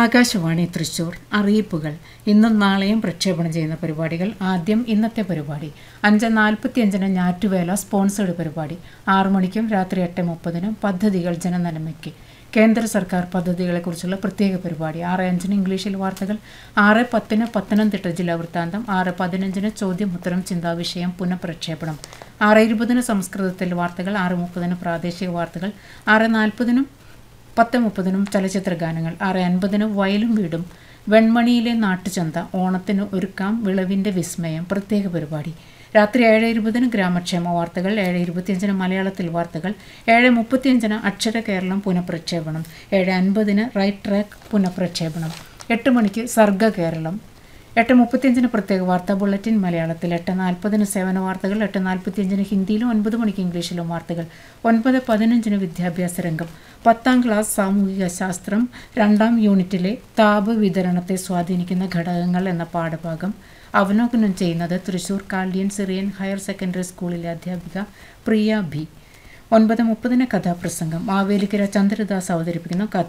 ആകാശവാണി തൃശൂർ അറിയിപ്പുകൾ ഇന്നും നാളെയും പ്രക്ഷേപണം ചെയ്യുന്ന പരിപാടികൾ ആദ്യം ഇന്നത്തെ പരിപാടി അഞ്ച് നാൽപ്പത്തിയഞ്ചിന് ഞാറ്റുവേല സ്പോൺസേഡ് പരിപാടി ആറു മണിക്കും രാത്രി എട്ട് മുപ്പതിനും പദ്ധതികൾ ജനനന്മയ്ക്ക് കേന്ദ്ര സർക്കാർ പദ്ധതികളെക്കുറിച്ചുള്ള പ്രത്യേക പരിപാടി ആറ് അഞ്ചിന് ഇംഗ്ലീഷിൽ വാർത്തകൾ ആറ് പത്തിന് പത്തനംതിട്ട ജില്ലാ വൃത്താന്തം ആറ് പതിനഞ്ചിന് ചോദ്യം ഉത്തരം ചിന്താവിഷയം പുനഃപ്രക്ഷേപണം ആറ് ഇരുപതിന് സംസ്കൃതത്തിൽ വാർത്തകൾ ആറ് മുപ്പതിന് പ്രാദേശിക വാർത്തകൾ ആറ് നാൽപ്പതിനും പത്ത് മുപ്പതിനും ചലച്ചിത്ര ഗാനങ്ങൾ ആറ് അൻപതിന് വയലും വീടും വെൺമണിയിലെ നാട്ടുചന്ത ഓണത്തിന് ഒരുക്കാം വിളവിൻ്റെ വിസ്മയം പ്രത്യേക പരിപാടി രാത്രി ഏഴ് ഇരുപതിന് ഗ്രാമക്ഷേമ വാർത്തകൾ ഏഴ് ഇരുപത്തിയഞ്ചിന് മലയാളത്തിൽ വാർത്തകൾ ഏഴ് മുപ്പത്തിയഞ്ചിന് അക്ഷര കേരളം പുനഃപ്രക്ഷേപണം ഏഴ് അൻപതിന് റൈറ്റ് ട്രാക്ക് പുനഃപ്രക്ഷേപണം എട്ട് മണിക്ക് സർഗ കേരളം എട്ട് മുപ്പത്തിയഞ്ചിന് പ്രത്യേക വാർത്താ ബുള്ളറ്റിൻ മലയാളത്തിൽ എട്ട് നാൽപ്പതിന് സേവന വാർത്തകൾ എട്ട് നാൽപ്പത്തിയഞ്ചിന് ഹിന്ദിയിലും ഒൻപത് മണിക്ക് ഇംഗ്ലീഷിലും വാർത്തകൾ ഒൻപത് പതിനഞ്ചിന് വിദ്യാഭ്യാസ രംഗം പത്താം ക്ലാസ് സാമൂഹിക ശാസ്ത്രം രണ്ടാം യൂണിറ്റിലെ താപ വിതരണത്തെ സ്വാധീനിക്കുന്ന ഘടകങ്ങൾ എന്ന പാഠഭാഗം അവലോകനം ചെയ്യുന്നത് Thrissur Chaldean Syrian higher secondary സ്കൂളിലെ അധ്യാപിക പ്രിയ ബി ഒൻപത് മുപ്പതിന് കഥാപ്രസംഗം മാവേലിക്കര ചന്ദ്രദാസ് അവതരിപ്പിക്കുന്ന കഥ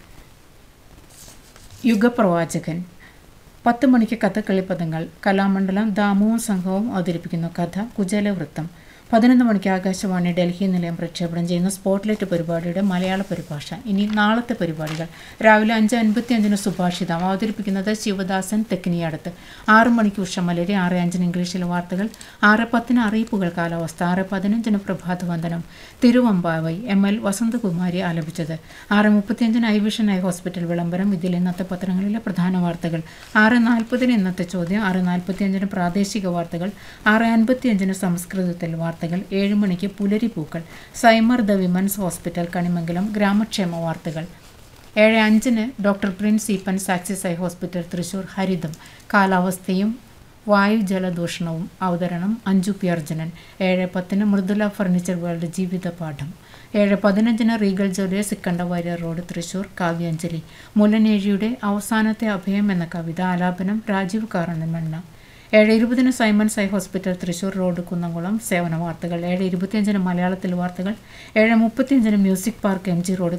യുഗപ്രവാചകൻ പത്ത് മണിക്ക് കഥകളിപ്പദങ്ങൾ കലാമണ്ഡലം ദാമുവും സംഘവും അവതരിപ്പിക്കുന്ന കഥ കുചേലവൃത്തം പതിനൊന്ന് മണിക്ക് ആകാശവാണി ഡൽഹി നിലയം പ്രക്ഷേപണം ചെയ്യുന്ന സ്പോട്ട്ലൈറ്റ് പരിപാടിയുടെ മലയാള പരിഭാഷ ഇനി നാളത്തെ പരിപാടികൾ രാവിലെ അഞ്ച് അൻപത്തി അഞ്ചിന് സുഭാഷിതം അവതരിപ്പിക്കുന്നത് ശിവദാസൻ തെക്കിനിയടത്ത് ആറ് മണിക്ക് ഉഷമലരി ആറ് അഞ്ചിന് ഇംഗ്ലീഷിലെ വാർത്തകൾ ആറ് പത്തിന് അറിയിപ്പുകൾ കാലാവസ്ഥ ആറ് പതിനഞ്ചിന് പ്രഭാതവന്ദനം തിരുവമ്പാവൈ എം എൽ വസന്തകുമാരി ആലപിച്ചത് ആറ് മുപ്പത്തിയഞ്ചിന് ഐ വിഷൻ ഐ ഹോസ്പിറ്റൽ വിളംബരം ഇതിൽ ഇന്നത്തെ പത്രങ്ങളിലെ പ്രധാന വാർത്തകൾ ആറ് നാൽപ്പതിന് ഇന്നത്തെ ചോദ്യം ആറ് നാൽപ്പത്തിയഞ്ചിന് പ്രാദേശിക വാർത്തകൾ ആറ് അൻപത്തിയഞ്ചിന് സംസ്കൃതത്തിൽ വാർത്തകൾ ഏഴ് മണിക്ക് പുലരിപ്പൂക്കൾ സൈമർ ദ വിമൻസ് ഹോസ്പിറ്റൽ കണിമംഗലം ഗ്രാമക്ഷേമ വാർത്തകൾ ഏഴ് അഞ്ചിന് ഡോക്ടർ പ്രിൻസ് ഈപ്പൻ സാക്സിസ് ഐ ഹോസ്പിറ്റൽ തൃശൂർ ഹരിതം കാലാവസ്ഥയും വായുജലദൂഷണവും അവതരണം അഞ്ജു പി അർജുനൻ ഏഴ് പത്തിന് മൃദുല ഫർണിച്ചർ വേൾഡ് ജീവിത പാഠം ഏഴ് പതിനഞ്ചിന് റീഗൽ ജ്വല്ലേഴ്സ് സിക്കണ്ടവാര്യ റോഡ് തൃശൂർ കാവ്യാഞ്ജലി മുല്ലനേഴിയുടെ അവസാനത്തെ അഭയം എന്ന കവിത ആലാപനം രാജീവ് കാരണമണ്ണ ഏഴ് ഇരുപതിന് Simons eye hospital Thrissur road Kunnamkulam സേവന വാർത്തകൾ ഏഴ് ഇരുപത്തിയഞ്ചിന് മലയാളത്തിൽ വാർത്തകൾ ഏഴ് മുപ്പത്തിയഞ്ചിന് music park M G road